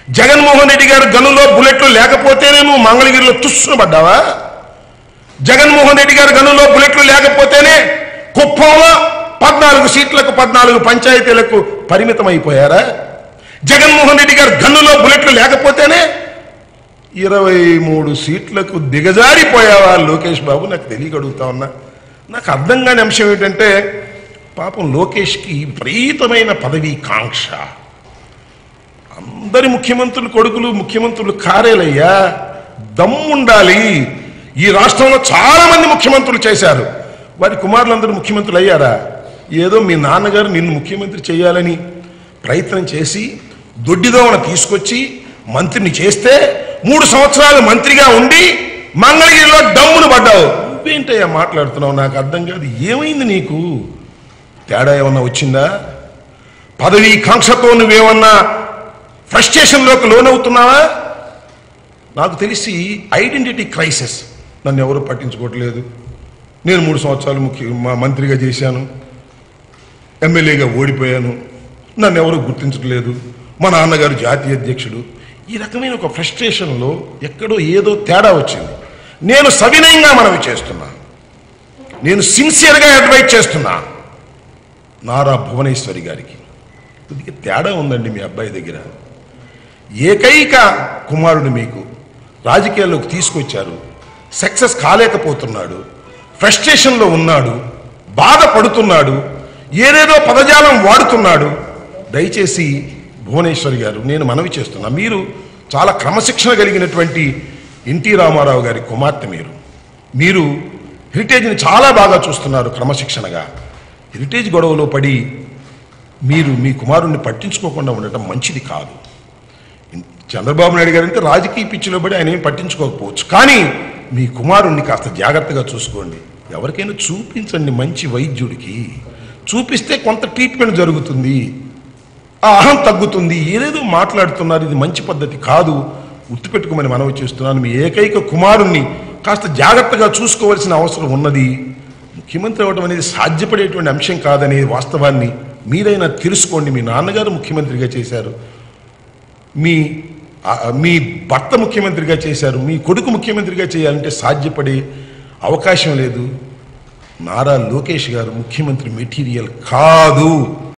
జగన్మోహన్ రెడ్డి గారు గనులో బుల్లెట్లు లేకపోతేనే నువ్వు మంగళగిరిలో తుస్సును పడ్డావా జగన్మోహన్ రెడ్డి గారి గనులో బుల్లెట్లు లేకపోతేనే కుప్పంలో పద్నాలుగు సీట్లకు పద్నాలుగు పంచాయతీలకు పరిమితం అయిపోయారా జగన్మోహన్ రెడ్డి గారి గన్నులో బుల్లెట్లు లేకపోతేనే ఇరవై మూడు సీట్లకు దిగజారిపోయావా లోకేష్ బాబు నాకు తెలియక అడుగుతా ఉన్నా నాకు అర్థం కాని అంశం ఏంటంటే పాపం లోకేష్కి విపరీతమైన పదవీ కాంక్ష అందరి ముఖ్యమంత్రులు కొడుకులు ముఖ్యమంత్రులు కారేలయ్యా దమ్ముండాలి ఈ రాష్ట్రంలో చాలా మంది ముఖ్యమంత్రులు చేశారు వారి కుమారులందరూ ముఖ్యమంత్రులు అయ్యారా ఏదో మీ నాన్నగారు నిన్ను ముఖ్యమంత్రి చేయాలని ప్రయత్నం చేసి దొడ్డిదోవన తీసుకొచ్చి మంత్రిని చేస్తే మూడు సంవత్సరాలు మంత్రిగా ఉండి మంగళగిరిలో డమ్మును పడ్డావు నువ్వేంటయ్యా మాట్లాడుతున్నావు నాకు అర్థం కాదు ఏమైంది నీకు తేడా ఏమన్నా వచ్చిందా పదవీ కాంక్షతో నువ్వేమన్నా ఫ్రస్ట్రేషన్లోకి లోనవుతున్నావా నాకు తెలిసి ఐడెంటిటీ క్రైసిస్ నన్ను ఎవరు పట్టించుకోవట్లేదు నేను మూడు సంవత్సరాలు ముఖ్య మా మంత్రిగా చేశాను ఎమ్మెల్యేగా ఓడిపోయాను నన్ను ఎవరు గుర్తించట్లేదు మా నాన్నగారు జాతీయ అధ్యక్షుడు ఈ రకమైన ఒక ఫ్రస్ట్రేషన్లో ఎక్కడో ఏదో తేడా వచ్చింది నేను సవినయంగా మనవి చేస్తున్నా నేను సిన్సియర్గా అడ్వైజ్ చేస్తున్నా నారా భువనేశ్వరి గారికి కొద్దిగా తేడా ఉందండి మీ అబ్బాయి దగ్గర ఏకైక కుమారుడు మీకు రాజకీయాల్లోకి తీసుకొచ్చారు సక్సెస్ కాలేకపోతున్నాడు ఫ్రస్ట్రేషన్లో ఉన్నాడు బాధపడుతున్నాడు ఏదేదో పదజాలం వాడుతున్నాడు దయచేసి భువనేశ్వరి గారు నేను మనవి చేస్తున్నా మీరు చాలా క్రమశిక్షణ కలిగినటువంటి ఎన్టీ రామారావు గారి కుమార్తె మీరు మీరు హెరిటేజ్ని చాలా బాగా చూస్తున్నారు క్రమశిక్షణగా హెరిటేజ్ గొడవలో పడి మీరు మీ కుమారుణ్ణి పట్టించుకోకుండా ఉండటం మంచిది కాదు చంద్రబాబు నాయుడు గారు అంటే రాజకీయ పిచ్చిలో పడి ఆయన ఏం పట్టించుకోకపోవచ్చు కానీ మీ కుమారుణ్ణి కాస్త జాగ్రత్తగా చూసుకోండి ఎవరికైనా చూపించండి మంచి వైద్యుడికి చూపిస్తే కొంత ట్రీట్మెంట్ జరుగుతుంది ఆ అహం తగ్గుతుంది ఏదేదో మాట్లాడుతున్నారు ఇది మంచి పద్ధతి కాదు గుర్తుపెట్టుకోమని మనవి చేస్తున్నాను మీ ఏకైక కుమారుణ్ణి కాస్త జాగ్రత్తగా చూసుకోవాల్సిన అవసరం ఉన్నది ముఖ్యమంత్రి అవ్వడం అనేది సాధ్యపడేటువంటి అంశం కాదనే వాస్తవాన్ని మీరైనా తెలుసుకోండి మీ నాన్నగారు ముఖ్యమంత్రిగా చేశారు మీ ఆ, మీ భర్త ముఖ్యమంత్రిగా చేశారు మీ కొడుకు ముఖ్యమంత్రిగా చేయాలంటే సాధ్యపడే అవకాశం లేదు నారా లోకేష్ గారు ముఖ్యమంత్రి మెటీరియల్ కాదు